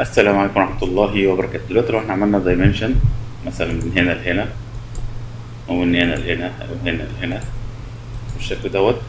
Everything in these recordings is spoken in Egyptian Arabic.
السلام عليكم ورحمة الله وبركاته دلوقتي لو احنا عملنا دايمنشن مثلا من هنا لهنا أو من هنا لهنا أو هنا لهنا بالشكل دوت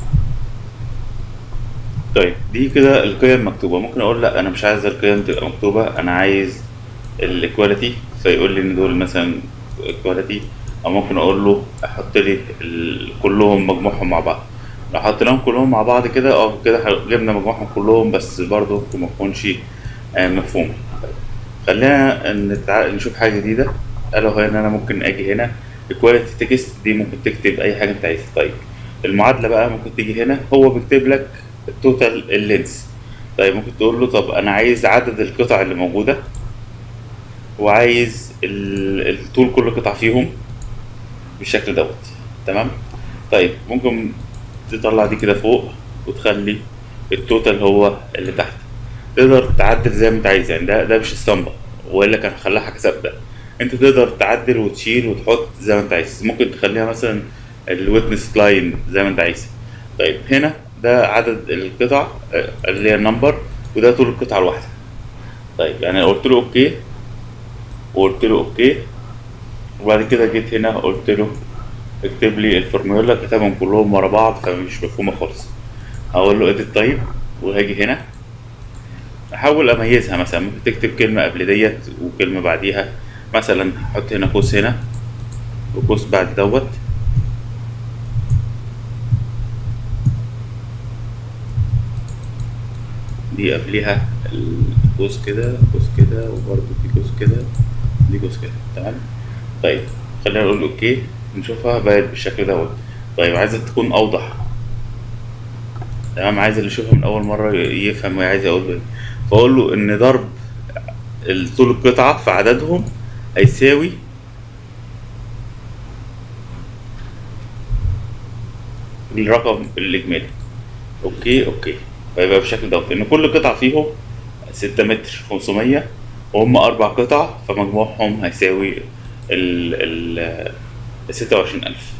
طيب دي كده القيم مكتوبة ممكن أقول لأ أنا مش عايز القيم تبقى مكتوبة أنا عايز الإيكواليتي فيقول لي إن دول مثلا إيكواليتي أو ممكن أقول له أحط لي ال- كلهم مجموعهم مع بعض لو حطيناهم كلهم مع بعض كده اه كده جبنا مجموعهم كلهم بس برضه ما تكونش آه، مفهومة خلينا نتع... نشوف حاجة جديدة ألا وهي إن أنا ممكن أجي هنا equality تكست دي ممكن تكتب أي حاجة أنت عايزها طيب المعادلة بقى ممكن تيجي هنا هو بيكتب لك التوتال اللينس طيب ممكن تقول له طب أنا عايز عدد القطع اللي موجودة وعايز ال- الطول كل قطعة فيهم بالشكل دوت تمام طيب ممكن تطلع دي كده فوق وتخلي التوتال هو اللي تحت تقدر تعدل زي ما انت عايز يعني ده ده مش اسطمبة والا كان هخليها حاجة ثابتة انت تقدر تعدل وتشيل وتحط زي ما انت عايز ممكن تخليها مثلا الويتنس لاين زي ما انت عايز طيب هنا ده عدد القطع آه، اللي هي النمبر وده طول القطعة الواحدة طيب يعني قلت له اوكي وقلت له اوكي وبعد كده جيت هنا قلت له اكتب لي الفورمولا كتبهم كلهم ورا بعض فمش مفهومة خالص هقول له edit طيب وهاجي هنا احاول اميزها مثلا ممكن تكتب كلمة قبل ديت وكلمة بعديها مثلا حط هنا قوس هنا وقوس بعد دوت دي قبلها القوس كده قوس كده وبرضه في قوس كده دي قوس كده تمام طيب خلينا نقول اوكي نشوفها بقت بالشكل دوت طيب عايزة تكون اوضح تمام عايز اللي يشوفها من اول مرة يفهم وهي عايز اقول ايه فاقول له ان ضرب طول القطعة في عددهم هيساوي الرقم الإجمالي أوكي أوكي فيبقى بالشكل دوت إن كل قطعة فيهم ستة متر خمسمية وهم أربع قطع فمجموعهم هيساوي ال ال ستة وعشرين ألف